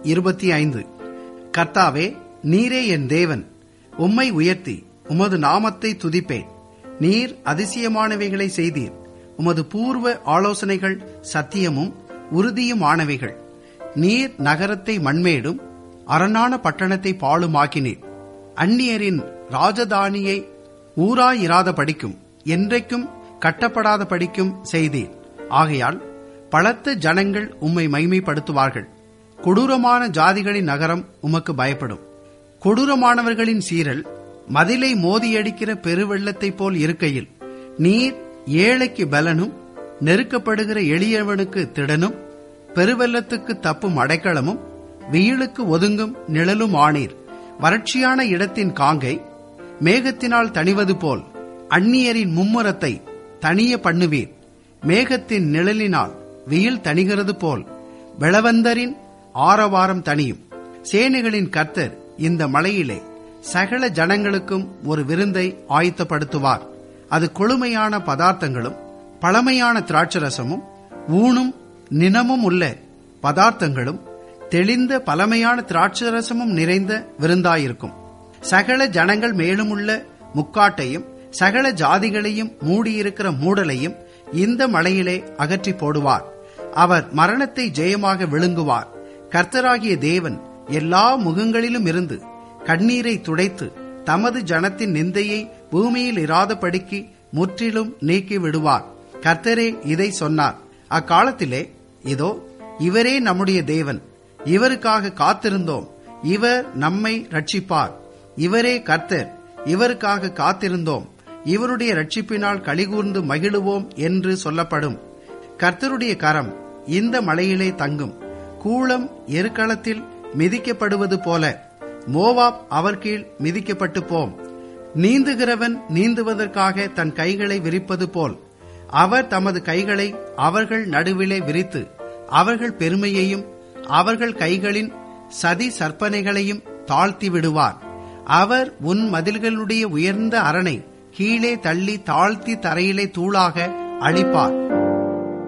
இருபத்தி ஐந்து கர்த்தாவே நீரே என் தேவன் உம்மை உயர்த்தி உமது நாமத்தை துதிப்பேன் நீர் அதிசயமானவைகளை செய்தீர் உமது பூர்வ ஆலோசனைகள் சத்தியமும் உறுதியுமானவைகள் நீர் நகரத்தை மண்மேடும் அரணான பட்டணத்தை பாழுமாக்கினீர் அந்நியரின் ராஜதானியை ஊராயிராத படிக்கும் என்றைக்கும் கட்டப்படாத படிக்கும் செய்தீர் ஆகையால் பலத்த ஜனங்கள் உம்மை மைமைப்படுத்துவார்கள் கொடூரமான ஜாதிகளின் நகரம் உமக்கு பயப்படும் கொடூரமானவர்களின் சீரல் மதிலை மோதியடிக்கிற பெருவெள்ளத்தைப் போல் இருக்கையில் நீர் ஏழைக்கு பலனும் நெருக்கப்படுகிற எளியவனுக்கு திடனும் பெருவெள்ளத்துக்கு தப்பும் அடைக்கலமும் வெயிலுக்கு ஒதுங்கும் நிழலும் ஆனீர் வறட்சியான இடத்தின் காங்கை மேகத்தினால் தணிவது போல் அந்நியரின் மும்முரத்தை தனிய பண்ணுவீர் மேகத்தின் நிழலினால் வெயில் தணிகிறது போல் வெளவந்தரின் ஆரவாரம் தனியும் சேனைகளின் கர்த்தர் இந்த மலையிலே சகல ஜனங்களுக்கும் ஒரு விருந்தை ஆயத்தப்படுத்துவார் அது கொழுமையான பதார்த்தங்களும் பழமையான திராட்சரசமும் ஊனும் நினமும் உள்ள பதார்த்தங்களும் தெளிந்த பழமையான திராட்சரசமும் நிறைந்த விருந்தாயிருக்கும் சகல ஜனங்கள் மேலுமுள்ள முக்காட்டையும் சகல ஜாதிகளையும் மூடியிருக்கிற மூடலையும் இந்த மலையிலே அகற்றி போடுவார் அவர் மரணத்தை ஜெயமாக விழுங்குவார் கர்த்தராகிய தேவன் எல்லா முகங்களிலும் இருந்து கண்ணீரை துடைத்து தமது ஜனத்தின் நிந்தையை பூமியில் இராதபடிக்கு முற்றிலும் நீக்கி விடுவார் கர்த்தரே இதை சொன்னார் அக்காலத்திலே இதோ இவரே நம்முடைய தேவன் இவருக்காக காத்திருந்தோம் இவர் நம்மை ரட்சிப்பார் இவரே கர்த்தர் இவருக்காக காத்திருந்தோம் இவருடைய ரட்சிப்பினால் கலிகூர்ந்து மகிழுவோம் என்று சொல்லப்படும் கர்த்தருடைய கரம் இந்த மலையிலே தங்கும் கூளம் எருக்களத்தில் மிதிக்கப்படுவது போல மோவாப் அவர் கீழ் மிதிக்கப்பட்டு போம் நீந்துகிறவன் நீந்துவதற்காக தன் கைகளை விரிப்பது போல் அவர் தமது கைகளை அவர்கள் நடுவிலே விரித்து அவர்கள் பெருமையையும் அவர்கள் கைகளின் சதி சற்பனைகளையும் தாழ்த்தி விடுவார் அவர் உன் மதில்களுடைய உயர்ந்த அரணை கீழே தள்ளி தாழ்த்தி தரையிலே தூளாக அழிப்பார்